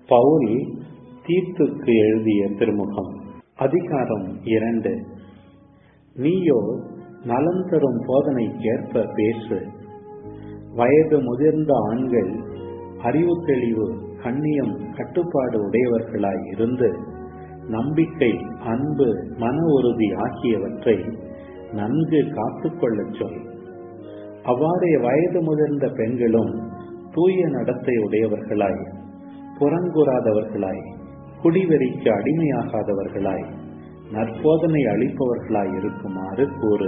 பவுல் தீத்துக்கு எழுதிய திருமுகம் அதிகாரம் இரண்டு நீயோ நலம் தரும் போதனைக்கேற்ப பேசு வயது முதிர்ந்த ஆண்கள் அறிவு தெளிவு கண்ணியம் கட்டுப்பாடு உடையவர்களாய் இருந்து நம்பிக்கை அன்பு மன உறுதி ஆகியவற்றை நன்கு காத்துக்கொள்ளச் சொல் அவ்வாறே வயது முதிர்ந்த பெண்களும் தூய நடத்தை உடையவர்களாய் புறங்கூறாதவர்களாய் குடிவெறிக்கு அடிமையாகாதவர்களாய் நற்போதனை அளிப்பவர்களாய் இருக்குமாறு கூறு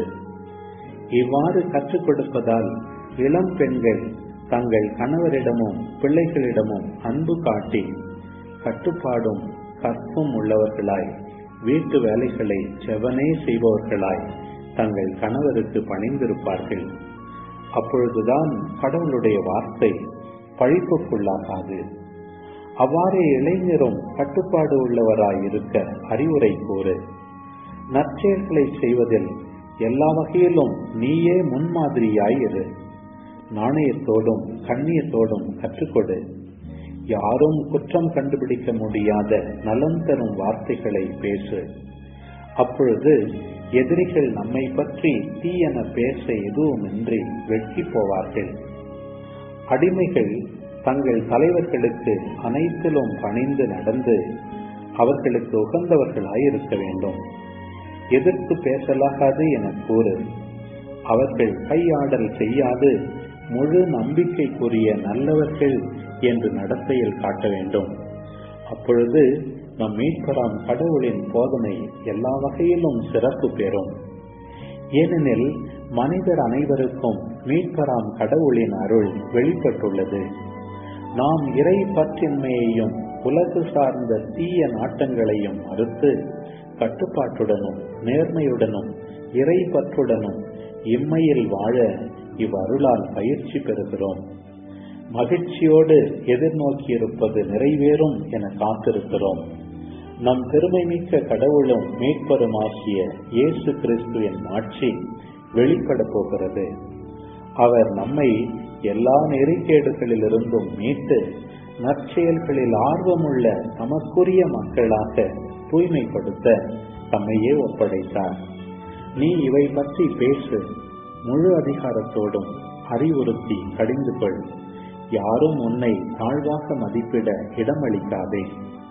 இவ்வாறு கற்றுக் கொடுப்பதால் இளம் பெண்கள் தங்கள் கணவரிடமும் பிள்ளைகளிடமும் அன்பு காட்டி கட்டுப்பாடும் கற்பும் உள்ளவர்களாய் வீட்டு வேலைகளை செவனே செய்பவர்களாய் தங்கள் கணவருக்கு பணிந்திருப்பார்கள் அப்பொழுதுதான் கடவுளுடைய வார்த்தை பழிப்புக்குள்ளாகாது அவ்வாறே இளைஞரும் கட்டுப்பாடு உள்ளவராய் இருக்க அறிவுரை கூறு நற்செயல்களை செய்வதில் எல்லா வகையிலும் நீயே முன்மாதிரியாய் இரு நாணயத்தோடும் கண்ணியத்தோடும் கற்றுக்கொடு யாரும் குற்றம் கண்டுபிடிக்க முடியாத நலம் தரும் வார்த்தைகளை பேசு அப்பொழுது எதிரிகள் நம்மை பற்றி தீயென பேச எதுவுமின்றி வெட்கி போவார்கள் அடிமைகள் தங்கள் தலைவர்களுக்கு அனைத்திலும் பணிந்து நடந்து அவர்களுக்கு உகந்தவர்களாய் இருக்க வேண்டும் எதிர்த்து பேசலாகாது என கூறு அவர்கள் கையாடல் செய்யாது முழு நம்பிக்கைக்குரிய நல்லவர்கள் என்று நடத்தையில் காட்ட வேண்டும் அப்பொழுது நம் மீட்பராம் கடவுளின் போதனை எல்லா வகையிலும் சிறப்பு பெறும் ஏனெனில் மனிதர் அனைவருக்கும் மீட்பராம் கடவுளின் அருள் வெளிப்பட்டுள்ளது நாம் இறை பற்றின்மையையும் உலகு சார்ந்த தீய நாட்டங்களையும் மறுத்து கட்டுப்பாட்டுடனும் நேர்மையுடனும் இறை பற்றுடனும் இம்மையில் வாழ இவ்வருளால் பயிற்சி பெறுகிறோம் மகிழ்ச்சியோடு எதிர்நோக்கியிருப்பது நிறைவேறும் என காத்திருக்கிறோம் நம் பெருமை மிக்க கடவுளும் மீட்பருமாகிய இயேசு கிறிஸ்துவின் ஆட்சி வெளிப்பட போகிறது அவர் நம்மை எல்லா நெறிக்கேடுகளிலிருந்தும் மீட்டு நற்செயல்களில் ஆர்வமுள்ள நமக்குரிய மக்களாக தூய்மைப்படுத்த தம்மையே ஒப்படைத்தார் நீ இவை பற்றி பேசு முழு அதிகாரத்தோடும் அறிவுறுத்தி கடிந்து கொள் யாரும் உன்னை தாழ்வாக மதிப்பிட இடமளிக்காதே